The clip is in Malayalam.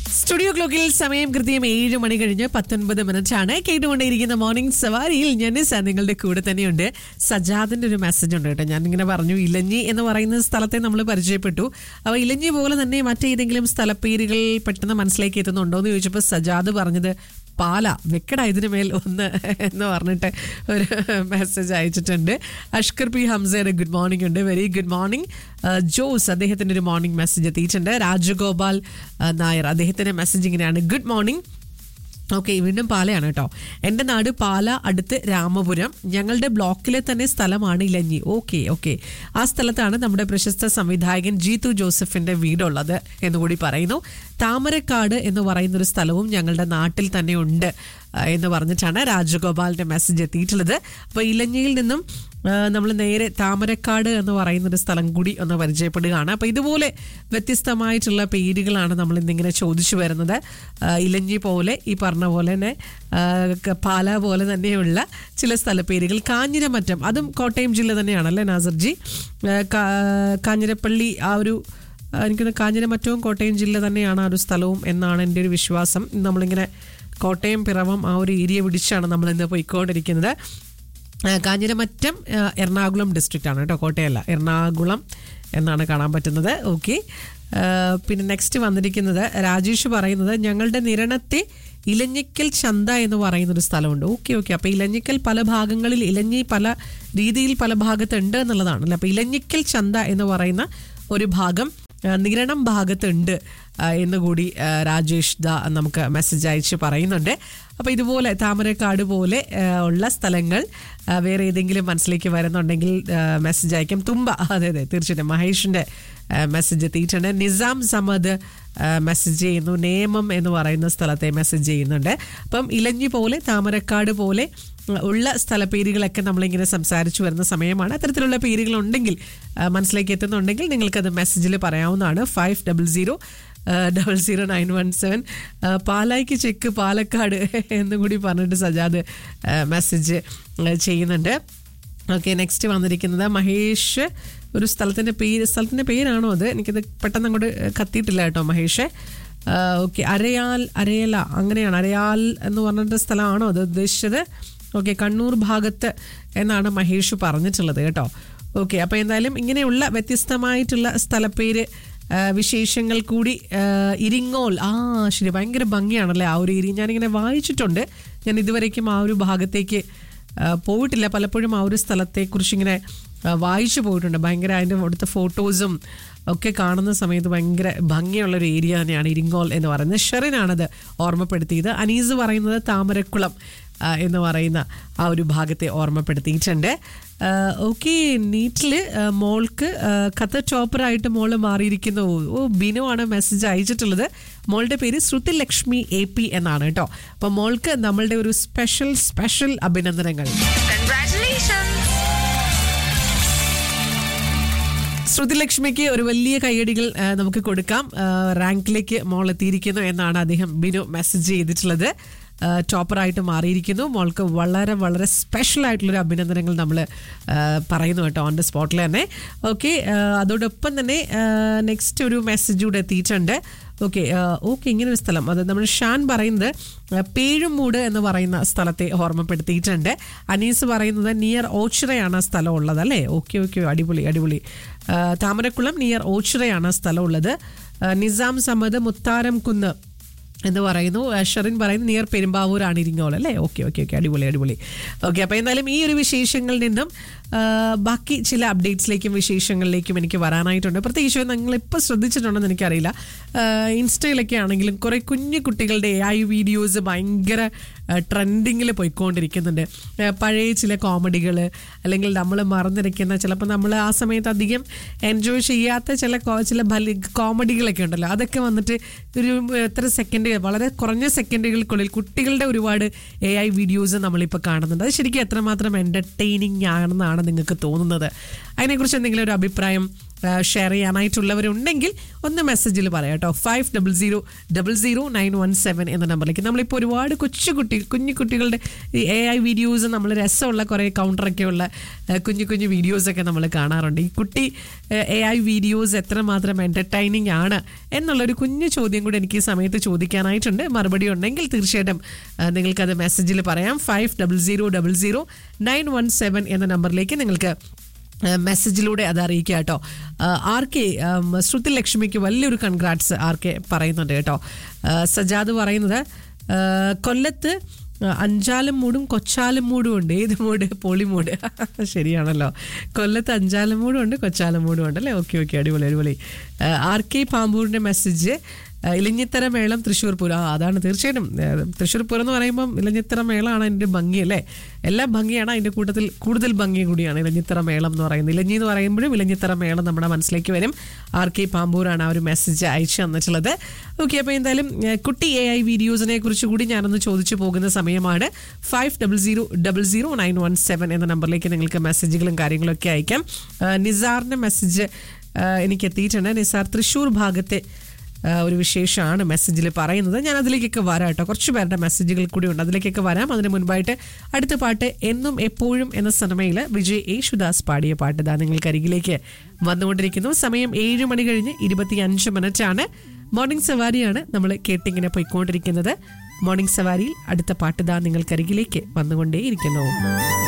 സ്റ്റുഡിയോ ക്ലോക്കിൽ സമയം കൃത്യം ഏഴ് മണി കഴിഞ്ഞ് പത്തൊൻപത് മിനിറ്റ് ആണ് കേട്ടുകൊണ്ടേയിരിക്കുന്ന മോർണിംഗ് സവാരിയിൽ ഞാൻ സ- നിങ്ങളുടെ കൂടെ തന്നെയുണ്ട് സജാദിന്റെ ഒരു മെസ്സേജ് ഉണ്ട് കേട്ടോ ഞാൻ ഇങ്ങനെ പറഞ്ഞു ഇലഞ്ഞി എന്ന് പറയുന്ന സ്ഥലത്തെ നമ്മൾ പരിചയപ്പെട്ടു അപ്പോൾ ഇലഞ്ഞി പോലെ തന്നെ മറ്റേതെങ്കിലും സ്ഥലപ്പേരുകൾ പെട്ടെന്ന് മനസ്സിലേക്ക് എത്തുന്നുണ്ടോ എന്ന് ചോദിച്ചപ്പോൾ സജാദ് പറഞ്ഞത് പാല വെക്കട ഇതിന് മേൽ ഒന്ന് എന്ന് പറഞ്ഞിട്ട് ഒരു മെസ്സേജ് അയച്ചിട്ടുണ്ട് അഷ്കർ പി ഹംസയുടെ ഗുഡ് മോർണിംഗ് ഉണ്ട് വെരി ഗുഡ് മോർണിംഗ് ജോസ് അദ്ദേഹത്തിൻ്റെ ഒരു മോർണിംഗ് മെസ്സേജ് എത്തിയിട്ടുണ്ട് രാജഗോപാൽ ആ, നായർ അദ്ദേഹത്തിൻ്റെ മെസ്സേജ് ഇങ്ങനെയാണ് ഗുഡ് മോർണിംഗ് ഓക്കെ വീണ്ടും പാലയാണ് കേട്ടോ എൻ്റെ നാട് പാല അടുത്ത് രാമപുരം ഞങ്ങളുടെ ബ്ലോക്കിലെ തന്നെ സ്ഥലമാണ് ഇലഞ്ഞി ഓക്കെ ഓക്കെ ആ സ്ഥലത്താണ് നമ്മുടെ പ്രശസ്ത സംവിധായകൻ ജീതു ജോസഫിന്റെ വീടുള്ളത് എന്നുകൂടി പറയുന്നു താമരക്കാട് എന്ന് പറയുന്ന ഒരു സ്ഥലവും ഞങ്ങളുടെ നാട്ടിൽ തന്നെ ഉണ്ട് ആ, എന്ന് പറഞ്ഞിട്ടാണ് രാജഗോപാലിന്റെ മെസ്സേജ് എത്തിയിട്ടുള്ളത് അപ്പോൾ ഇലഞ്ഞിയിൽ നിന്നും നമ്മൾ നേരെ താമരക്കാട് എന്ന് പറയുന്ന ഒരു സ്ഥലം കൂടി ഒന്ന് പരിചയപ്പെടുകയാണ് അപ്പോൾ ഇതുപോലെ വ്യത്യസ്തമായിട്ടുള്ള പേരുകളാണ് നമ്മൾ ഇന്നിങ്ങനെ ചോദിച്ചു വരുന്നത് ആ, ഇലഞ്ഞി പോലെ ഈ പറഞ്ഞ പോലെ തന്നെ ആ, ക- പാല പോലെ തന്നെയുള്ള ചില സ്ഥലപ്പേരുകൾ കാഞ്ഞിരമറ്റം അതും കോട്ടയം ജില്ല തന്നെയാണല്ലേ നാസർജി ആ, കാ- കാഞ്ഞിരപ്പള്ളി ആ ഒരു ആ, എനിക്കൊന്ന് കാഞ്ഞിരമറ്റവും കോട്ടയം ജില്ല തന്നെയാണ് ആ ഒരു സ്ഥലവും എന്നാണ് എൻ്റെ ഒരു വിശ്വാസം നമ്മളിങ്ങനെ കോട്ടയം പിറവം ആ ഒരു ഏരിയ പിടിച്ചാണ് നമ്മൾ ഇന്ന് പോയിക്കൊണ്ടിരിക്കുന്നത് ആ, കാഞ്ഞിരമറ്റം ആ, എറണാകുളം ഡിസ്ട്രിക്റ്റ് ആണ് കേട്ടോ കോട്ടയമല്ല എറണാകുളം എന്നാണ് കാണാൻ പറ്റുന്നത് ഓക്കെ പിന്നെ നെക്സ്റ്റ് വന്നിരിക്കുന്നത് രാജേഷ് പറയുന്നത് ഞങ്ങളുടെ നിരണത്തെ ഇലഞ്ഞിക്കൽ ചന്ത എന്ന് പറയുന്ന ഒരു സ്ഥലമുണ്ട് ഓക്കെ ഓക്കെ അപ്പോൾ ഇലഞ്ഞിക്കൽ പല ഭാഗങ്ങളിൽ ഇലഞ്ഞി പല രീതിയിൽ പല ഭാഗത്തുണ്ട് എന്നുള്ളതാണല്ലോ അപ്പോൾ ഇലഞ്ഞിക്കൽ ചന്ത എന്ന് പറയുന്ന ഒരു ഭാഗം ആ, നിരണം ഭാഗത്തുണ്ട് ആ, എന്ന് കൂടി ആ, രാജേഷ് ദാ നമുക്ക് മെസ്സേജ് അയച്ച് പറയുന്നുണ്ട് അപ്പോൾ ഇതുപോലെ താമരക്കാട് പോലെ ആ, ഉള്ള സ്ഥലങ്ങൾ ആ, വേറെ ഏതെങ്കിലും മനസ്സിലേക്ക് വരുന്നുണ്ടെങ്കിൽ മെസ്സേജ് അയക്കാം തുമ്പ അതെ അതെ തീർച്ചയായിട്ടും മഹേഷിൻ്റെ മെസ്സേജ് എത്തിയിട്ടുണ്ട് നിസാം സമദ് മെസ്സേജ് ചെയ്യുന്നു നേമം എന്ന് പറയുന്ന സ്ഥലത്തെ മെസ്സേജ് ചെയ്യുന്നുണ്ട് അപ്പം ഇലഞ്ഞി പോലെ താമരക്കാട് പോലെ ഉള്ള സ്ഥലപ്പേരുകളൊക്കെ നമ്മളിങ്ങനെ സംസാരിച്ചു വരുന്ന സമയമാണ് അത്തരത്തിലുള്ള പേരുകളുണ്ടെങ്കിൽ ആ, മനസ്സിലേക്ക് എത്തുന്നുണ്ടെങ്കിൽ നിങ്ങൾക്കത് മെസ്സേജിൽ പറയാവുന്നതാണ് five double zero double zero nine one seven പാലായ്ക്ക് ചെക്ക് പാലക്കാട് എന്നും കൂടി പറഞ്ഞിട്ട് സജാദ് മെസ്സേജ് ചെയ്യുന്നുണ്ട് ഓക്കെ നെക്സ്റ്റ് വന്നിരിക്കുന്നത് മഹേഷ് ഒരു സ്ഥലത്തിൻ്റെ പേര് സ്ഥലത്തിൻ്റെ പേരാണോ അത് എനിക്കത് പെട്ടെന്ന് അങ്ങോട്ട് കത്തിയിട്ടില്ല കേട്ടോ മഹേഷ് ഓക്കെ അരയാൽ അരയല അങ്ങനെയാണ് അരയാൽ എന്ന് പറഞ്ഞിട്ട് സ്ഥലമാണോ അത് ഉദ്ദേശിച്ചത് ഓക്കെ കണ്ണൂർ ഭാഗത്ത് എന്നാണ് മഹേഷ് പറഞ്ഞിട്ടുള്ളത് കേട്ടോ ഓക്കെ അപ്പോൾ എന്തായാലും ഇങ്ങനെയുള്ള വ്യത്യസ്തമായിട്ടുള്ള സ്ഥലപ്പേര് ആ, വിശേഷങ്ങൾ കൂടി ആ, ഇരിങ്ങോൾ ആ ശരി ഭയങ്കര ഭംഗിയാണല്ലേ ആ ഒരു ഏരിയ ഞാനിങ്ങനെ വായിച്ചിട്ടുണ്ട് ഞാൻ ഇതുവരേക്കും ആ ഒരു ഭാഗത്തേക്ക് ആ, പോയിട്ടില്ല പലപ്പോഴും ആ ഒരു സ്ഥലത്തെക്കുറിച്ച് ഇങ്ങനെ ആ, വായിച്ചു പോയിട്ടുണ്ട് ഭയങ്കര അതിൻ്റെ അവിടുത്തെ ഫോട്ടോസും ഒക്കെ കാണുന്ന സമയത്ത് ഭയങ്കര ഭംഗിയുള്ള ഒരു ഏരിയ തന്നെയാണ് ഇരിങ്ങോൾ എന്ന് പറയുന്നത് ഷെറിനാണത് ഓർമ്മപ്പെടുത്തിയത് അനീസ് പറയുന്നത് താമരക്കുളം ആ, എന്ന് പറയുന്ന ആ ഒരു ഭാഗത്തെ ഓർമ്മപ്പെടുത്തിയിട്ടുണ്ട് ഓക്കെ നീറ്റിൽ മോൾക്ക് ആ, കഥ ടോപ്പറായിട്ട് മോള് മാറിയിരിക്കുന്നു ഓ ബിനു ആണ് മെസ്സേജ് അയച്ചിട്ടുള്ളത് മോളുടെ പേര് ശ്രുതി ലക്ഷ്മി എ പി എന്നാണ് കേട്ടോ അപ്പോൾ മോൾക്ക് നമ്മളുടെ ഒരു സ്പെഷ്യൽ സ്പെഷ്യൽ അഭിനന്ദനങ്ങൾ Congratulations! ശ്രുതിലക്ഷ്മിക്ക് ഒരു വലിയ കൈയടികൾ ആ, നമുക്ക് കൊടുക്കാം ആ, റാങ്കിലേക്ക് മോൾ എത്തിയിരിക്കുന്നു എന്നാണ് അദ്ദേഹം ബിനു മെസ്സേജ് ചെയ്തിട്ടുള്ളത് ആ, ടോപ്പറായിട്ട് മാറിയിരിക്കുന്നു മോൾക്ക് വളരെ വളരെ സ്പെഷ്യൽ ആയിട്ടുള്ളൊരു അഭിനന്ദനങ്ങൾ നമ്മൾ പറയുന്നു കേട്ടോ ഓൺ ദ സ്പോട്ടിൽ തന്നെ ഓക്കെ അതോടൊപ്പം തന്നെ നെക്സ്റ്റ് ഒരു മെസ്സേജ് കൂടെ എത്തിയിട്ടുണ്ട് ഓക്കെ ഓക്കെ ഇങ്ങനെ ഒരു സ്ഥലം അത് നമ്മൾ ഷാൻ പറയുന്നത് ആ, പേഴുമൂട് എന്ന് പറയുന്ന സ്ഥലത്തെ ഓർമ്മപ്പെടുത്തിയിട്ടുണ്ട് അനീസ് പറയുന്നത് നിയർ ഓച്ചിറയാണ് ആ സ്ഥലം ഉള്ളത് അല്ലേ ഓക്കെ ഓക്കെ അടിപൊളി അടിപൊളി ആ, താമരക്കുളം നിയർ ഓച്ചിറയാണ് ആ സ്ഥലം ഉള്ളത് ആ, നിസാം സമദ് മുത്താരം കുന്ന് എന്ന് പറയുന്നു ഷെറിൻ പറയുന്നു നിയർ പെരുമ്പാവൂരാണ് ഇരിങ്ങോൾ അല്ലേ ഓക്കെ ഓക്കെ ഓക്കെ അടിപൊളി അടിപൊളി ഓക്കെ അപ്പോൾ എന്തായാലും ഈ ഒരു വിശേഷങ്ങളിൽ നിന്നും ആ, ബാക്കി ചില അപ്ഡേറ്റ്സിലേക്കും വിശേഷങ്ങളിലേക്കും എനിക്ക് വരാനായിട്ടുണ്ട് പ്രത്യേകിച്ച് നിങ്ങൾ ഇപ്പോൾ ശ്രദ്ധിച്ചിട്ടുണ്ടെന്ന് എനിക്കറിയില്ല ആ, ഇൻസ്റ്റയിലൊക്കെ ആണെങ്കിലും കുറേ കുഞ്ഞു കുട്ടികളുടെ എ ഐ വീഡിയോസ് ഭയങ്കര ട്രെൻഡിങ്ങിൽ പോയിക്കൊണ്ടിരിക്കുന്നുണ്ട് ആ, പഴയ ചില കോമഡികൾ അല്ലെങ്കിൽ നമ്മൾ മറന്നിരിക്കുന്ന ചിലപ്പോൾ നമ്മൾ ആ സമയത്ത് അധികം എൻജോയ് ചെയ്യാത്ത ചില കോ- ചില ബലി കോമഡികളൊക്കെ ഉണ്ടല്ലോ അതൊക്കെ വന്നിട്ട് ഒരു എത്ര സെക്കൻഡ് വളരെ കുറഞ്ഞ സെക്കൻഡുകൾക്കുള്ളിൽ കുട്ടികളുടെ ഒരുപാട് എ ഐ വീഡിയോസ് നമ്മളിപ്പോൾ കാണുന്നുണ്ട് അത് ശരിക്കും എത്രമാത്രം എൻ്റർടൈനിങ് ആണെന്നാണ് നിങ്ങൾക്ക് തോന്നുന്നത് അതിനെക്കുറിച്ച് എന്തെങ്കിലും ഒരു അഭിപ്രായം ഷെയർ ചെയ്യാനായിട്ടുള്ളവരുണ്ടെങ്കിൽ ഒന്ന് മെസ്സേജിൽ പറയാം കേട്ടോ five double zero double zero nine one seven എന്ന നമ്പറിലേക്ക് നമ്മളിപ്പോൾ ഒരുപാട് കൊച്ചു കുട്ടി കുഞ്ഞു കുട്ടികളുടെ ഈ എ ഐ വീഡിയോസ് നമ്മൾ രസമുള്ള കുറേ കൗണ്ടറൊക്കെ ഉള്ള ആ, കുഞ്ഞു കുഞ്ഞു വീഡിയോസൊക്കെ നമ്മൾ കാണാറുണ്ട് ഈ കുട്ടി എ ഐ വീഡിയോസ് എത്രമാത്രം എൻ്റർടൈനിങ് ആണ് എന്നുള്ളൊരു കുഞ്ഞു ചോദ്യം കൂടി എനിക്ക് ഈ സമയത്ത് ചോദിക്കാനായിട്ടുണ്ട് മറുപടി ഉണ്ടെങ്കിൽ തീർച്ചയായിട്ടും ആ, നിങ്ങൾക്കത് മെസ്സേജിൽ പറയാം five double zero double zero nine one seven എന്ന നമ്പറിലേക്ക് നിങ്ങൾക്ക് ആ, മെസ്സേജിലൂടെ അത് അറിയിക്കുക കേട്ടോ ആ, ആർ കെ ആം, ശ്രുതി ലക്ഷ്മിക്ക് വലിയൊരു കൺഗ്രാറ്റ്സ് ആർ കെ പറയുന്നുണ്ട് കേട്ടോ ആ, സജാദ് പറയുന്നത് ആ, കൊല്ലത്ത് ആ, അഞ്ചാലും മൂടും കൊച്ചാലും മൂടും ഉണ്ട് ഏത് മൂട് പൊളി മൂട് ശരിയാണല്ലോ കൊല്ലത്ത് അഞ്ചാലും മൂടും ഉണ്ട് കൊച്ചാലും മൂടും ഉണ്ട് അല്ലേ ഓക്കെ ഓക്കെ അടിപൊളി അടിപൊളി ആ, ആർ കെ പാമ്പൂരിൻ്റെ മെസ്സേജ് ആ, ഇലഞ്ഞിത്തര മേളം തൃശ്ശൂർ പൂരം ആ അതാണ് തീർച്ചയായിട്ടും ആ, തൃശ്ശൂർ പൂരം എന്ന് പറയുമ്പം ഇലഞ്ഞിത്തര മേളമാണ് അതിൻ്റെ ഭംഗി അല്ലേ എല്ലാം ഭംഗിയാണ് അതിൻ്റെ കൂട്ടത്തിൽ കൂടുതൽ ഭംഗി കൂടിയാണ് ഇലഞ്ഞിത്തര മേളം എന്ന് പറയുന്നത് ഇലഞ്ഞി എന്ന് പറയുമ്പോഴും ഇലഞ്ഞിത്തര മേളം നമ്മുടെ മനസ്സിലേക്ക് വരും ആർ കെ പാമ്പൂരാണ് ആ ഒരു മെസ്സേജ് അയച്ചു തന്നിട്ടുള്ളത് ഓക്കെ അപ്പോൾ എന്തായാലും ആ, കുട്ടി എ ഐ വീഡിയോസിനെ കുറിച്ച് കൂടി ഞാനൊന്ന് ചോദിച്ചു പോകുന്ന സമയമാണ് five double zero double zero nine one seven എന്ന നമ്പറിലേക്ക് നിങ്ങൾക്ക് മെസ്സേജുകളും കാര്യങ്ങളൊക്കെ അയക്കാം ആ, നിസാറിൻ്റെ മെസ്സേജ് ആ, എനിക്ക് എത്തിയിട്ടുണ്ട് നിസാർ തൃശ്ശൂർ ഭാഗത്തെ ആ, ഒരു വിശേഷമാണ് മെസ്സേജിൽ പറയുന്നത് ഞാൻ അതിലേക്കൊക്കെ വരാം കേട്ടോ കുറച്ച് പേരുടെ മെസ്സേജുകൾ കൂടി ഉണ്ട് അതിലേക്കൊക്കെ വരാം അതിന് മുൻപായിട്ട് അടുത്ത പാട്ട് എന്നും എപ്പോഴും എന്ന സിനിമയിൽ വിജയ് യേശുദാസ് പാടിയ പാട്ട് ഇതാ നിങ്ങൾക്ക് അരികിലേക്ക് വന്നുകൊണ്ടിരിക്കുന്നു സമയം ഏഴ് മണി കഴിഞ്ഞ് ഇരുപത്തി അഞ്ച് മിനിറ്റ് ആണ് മോർണിംഗ് സവാരിയാണ് നമ്മൾ കേട്ടിങ്ങനെ പോയിക്കൊണ്ടിരിക്കുന്നത് മോർണിംഗ് സവാരിയിൽ അടുത്ത പാട്ട് ഇതാ നിങ്ങൾക്കരികിലേക്ക് വന്നുകൊണ്ടേയിരിക്കുന്നു